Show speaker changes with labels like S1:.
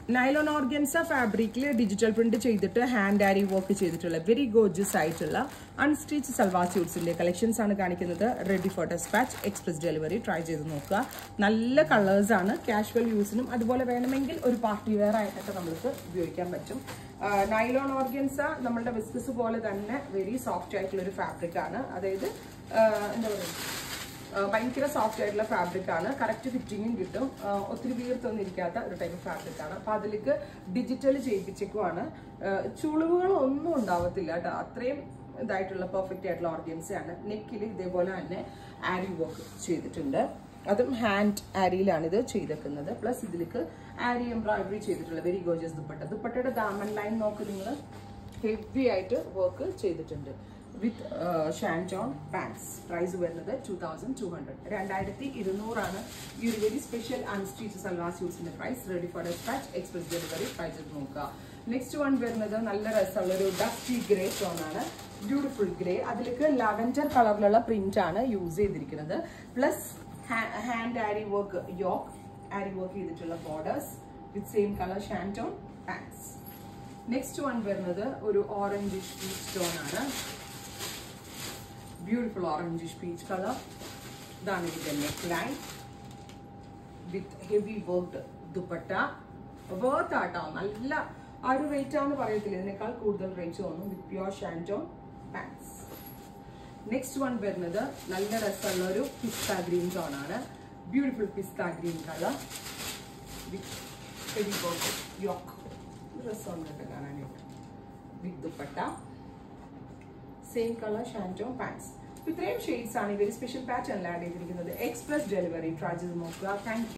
S1: nylon organza ഫാബ്രിക്കിൽ digital print ചെയ്തിട്ട് hand aari work ചെയ്തിട്ടുള്ള വെരി ഗോർജസ് ആയിട്ടുള്ള അൺസ്റ്റിച്ച് സൽവാർ സ്യൂട്ട്സിന്റെ കളക്ഷൻസ് ആണ് കാണിക്കുന്നത് ready for despatch express delivery try ചെയ്ത് നോക്കുക നല്ല കളേഴ്സ് ആണ് കാഷ്വൽ യൂസിനും അതുപോലെ വേണമെങ്കിൽ ഒരു പാർട്ടി വെയർ ആയിട്ടൊക്കെ നമുക്ക് ഉപയോഗിക്കാൻ പറ്റും നൈലോൺ ഓർഗൻസ നമ്മളുടെ വിസ്കസ് പോലെ തന്നെ വെരി സോഫ്റ്റ് ആയിട്ടുള്ള ഒരു ഫാബ്രിക് ആണ് അതായത് ആ, എന്താ പറയുക ആ, ഭയങ്കര സോഫ്റ്റ് ആയിട്ടുള്ള ഫാബ്രിക് ആണ് കറക്റ്റ് ഫിറ്റിങ്ങും കിട്ടും ആ, ഒത്തിരി വീർത്തൊന്നും ഇരിക്കാത്ത ഒരു ടൈപ്പ് ഫാബ്രിക് ആണ് അപ്പൊ അതിലേക്ക് ഡിജിറ്റൽ ചെയ്യിപ്പിച്ചേക്കുവാണ് ചുളിവുകൾ ഒന്നും ഉണ്ടാവത്തില്ല കേട്ടോ അത്രയും ഇതായിട്ടുള്ള പെർഫെക്റ്റ് ആയിട്ടുള്ള ഓർഗൻസ് ആണ് നെക്കിൽ ഇതേപോലെ തന്നെ ആരി വർക്ക് ചെയ്തിട്ടുണ്ട് അതും ഹാൻഡ് ആരിയിലാണ് ഇത് ചെയ്തേക്കുന്നത് പ്ലസ് ഇതിലേക്ക് ആരി എംബ്രോയിഡറി ചെയ്തിട്ടുള്ള വെരി ഗോജസ് ദുപ്പട്ട ദുപ്പട്ടയുടെ ദാമൻ ലൈൻ നോക്ക് നിങ്ങൾ ഹെവി ആയിട്ട് വർക്ക് ചെയ്തിട്ടുണ്ട് വിത്ത് ഷാൻജോൺ പാൻസ് പ്രൈസ് വരുന്നത് ടു തൗസൻഡ് ടു ഹൺഡ്രഡ് രണ്ടായിരത്തി ഇരുന്നൂറാണ് ഈ ഒരു വെരി സ്പെഷ്യൽ അൺസ്റ്റിച്ച് സൽവാർ സ്യൂട്ട്സിന്റെ price ready for despatch express delivery try ചെയ്ത് നോക്കുക നെക്സ്റ്റ് വൺ വരുന്നത് നല്ല രസമുള്ള ഒരു ഡസ്റ്റി ഗ്രേ ടോൺ ആണ് ബ്യൂട്ടിഫുൾ ഗ്രേ അതിലേക്ക് ലാവൻഡർ കളറിലുള്ള പ്രിന്റ് ആണ് യൂസ് ചെയ്തിരിക്കുന്നത് plus hand aari work yoke ആരി വർക്ക് ചെയ്തിട്ടുള്ള ബോർഡേഴ്സ് വിത്ത് സെയിം കളർ ഷാൻറ്റോൺ പാൻസ് നെക്സ്റ്റ് വൺ വരുന്നത് ഒരു ഓറഞ്ചിഷ് പീച്ച് ടോൺ ആണ് ബ്യൂട്ടിഫുൾ ഓറഞ്ചിഷ് പീച്ച് കളർ ഇതാണ് ഇതിന്റെ neck line with heavy worked dupatta worth ആട്ടോ നല്ല ആ ഒരു റേറ്റ് ആണെന്ന് പറയത്തില്ല ഇതിനേക്കാൾ കൂടുതൽ റേറ്റ് തോന്നും with pure shantoon pants next one വരുന്നത് നല്ല രസമുള്ള ഒരു പിസ്ത ഗ്രീൻ ടോൺ ആണ് beautiful pista green colour with heavy work yoke രസമുണ്ട് കേട്ടോ കാണാനായിട്ട് with dupatta same colour shantoon pants ഇത്രയും ഷെയ്ഡ്സ് ആണ് ഇവർ സ്പെഷ്യൽ പാറ്റേണിൽ ആഡ് ചെയ്തിരിക്കുന്നത് എക്സ്പ്രസ് ഡെലിവറി ട്രൈ ചെയ്ത് നോക്കുക താങ്ക്